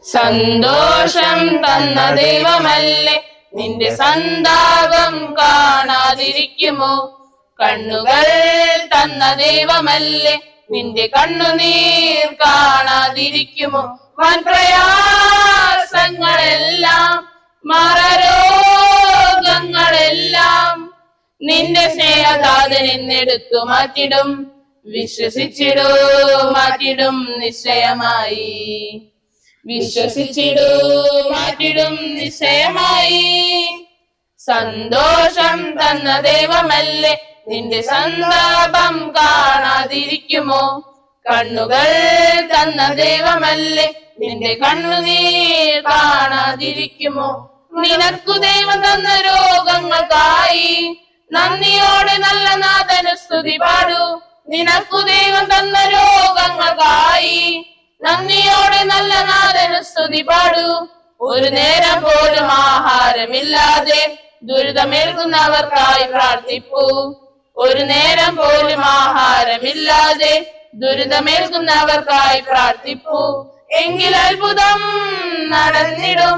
സന്തോഷം തന്ന ദൈവമല്ലേ നിന്റെ സന്താപം കാണാതിരിക്കുമോ കണ്ണുകൾ തന്ന ദൈവമല്ലേ നിന്റെ കണ്ണുനീർ കാണാതിരിക്കുമോ വൻ പ്രയാസങ്ങളെല്ലാം മറരോഗങ്ങളെല്ലാം നിന്റെ സ്നേഹദാതൻ എന്നെടുത്തു മാറ്റിടും വിശ്വസിച്ചിടൂ മാറ്റിടും നിശ്ചയമായി വിശ്വസിച്ചിടൂ മാറ്റിടും നിശ്ചയമായി സന്തോഷം തന്ന ദൈവമല്ലേ നിന്റെ സന്താപം കാണാതിരിക്കുമോ കണ്ണുകൾ തന്ന ദൈവമല്ലേ നിന്റെ കണ്ണുനീർ കാണാതിരിക്കുമോ നിനക്കു ദൈവം തന്ന രോഗങ്ങൾക്കായി നന്ദിയോടെ നല്ല നാഥന് സ്തുതി പാടൂ നിനക്കു ദൈവം തന്ന രോഗങ്ങൾക്കായി നന്ദിയോടെ നല്ല നാഥന് സ്തുതി പാടൂ ഒരു നേരം പോലും ആഹാരമില്ലാതെ ദുരിതമേൽക്കുന്നവർക്കായി പ്രാർത്ഥിപ്പൂ ഒരു നേരം പോലും ആഹാരമില്ലാതെ ദുരിതമേൽക്കുന്നവർക്കായി പ്രാർത്ഥിപ്പൂ എങ്കിൽ അത്ഭുതം നടന്നിടും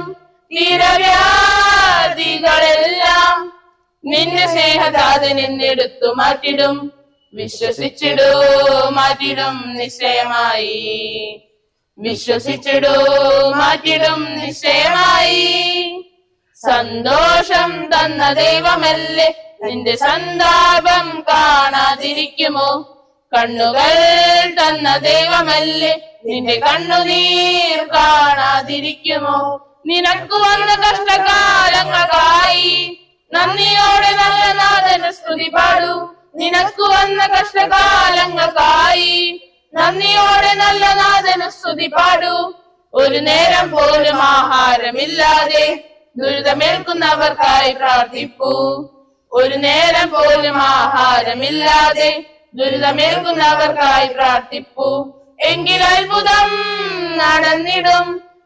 തീരവ്യാധികളെല്ലാം നിന്റെ സ്നേഹദാതൻ എന്നെടുത്തു മാറ്റിടും വിശ്വസിച്ചിടൂ മാറ്റിടും നിശ്ചയമായി വിശ്വസിച്ചിടൂ മാറ്റിടും നിശ്ചയമായി സന്തോഷം തന്ന ദൈവമല്ലേ നിന്റെ സന്താപം കാണാതിരിക്കുമോ കണ്ണുകൾ തന്ന ദൈവമല്ലേ നിന്റെ കണ്ണുനീർ കാണാതിരിക്കുമോ നിനക്ക് വന്ന കഷ്ടകാലങ്ങൾക്കായി നന്ദിയോടെ നല്ല നാഥന് സ്തുതി പാടൂ നിനക്ക് വന്ന കഷ്ടകാലങ്ങൾക്കായി നന്ദിയോടെ നല്ല നാഥന് സ്തുതി പാടൂ ഒരു നേരം പോലും ആഹാരമില്ലാതെ ദുരിതമേൽക്കുന്നവർക്കായി പ്രാർത്ഥിപ്പൂ ഒരു നേരം പോലും ആഹാരമില്ലാതെ ദുരിതമേൽക്കുന്നവർക്കായി പ്രാർത്ഥിപ്പൂ എങ്കിൽ അത്ഭുതം നടന്നിടും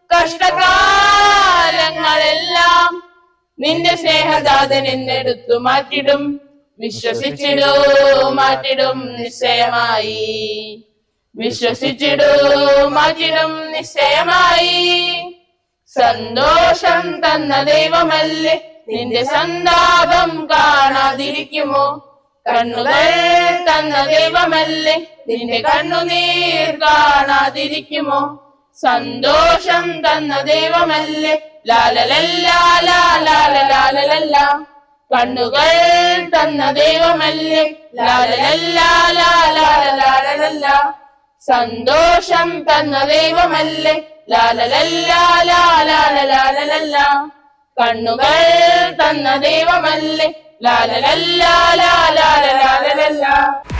കഷ്ടകാലങ്ങളെല്ലാം നിന്റെ സ്നേഹദാതൻ എന്നെടുത്തു മാറ്റിടും വിശ്വസിച്ചിടൂ മാറ്റിടും നിശ്ചയമായി വിശ്വസിച്ചിടൂ മാറ്റിടും നിശ്ചയമായി സന്തോഷം തന്ന ദൈവമല്ലേ നിന്റെ സന്താപം കാണാതിരിക്കുമോ കണ്ണുകൾ തന്ന ദൈവമല്ലേ നിന്റെ കണ്ണുനീർ കാണാതിരിക്കുമോ സന്തോഷം തന്ന ദൈവമല്ലേ ലാലലല്ലാ ലാലലാലലാലല്ല കണ്ണുകൾ തന്ന ദൈവമല്ലേ ലാലലല്ലാ ലാലലാലലാലല്ല സന്തോഷം തന്ന ദൈവമല്ലേ ലാലലല്ലാ ലാലലാലലാലല്ല കണ്ണുകൾ തന്ന ദൈവമല്ലേ ലാലലല്ലാ ലാലലാലലാലല്ല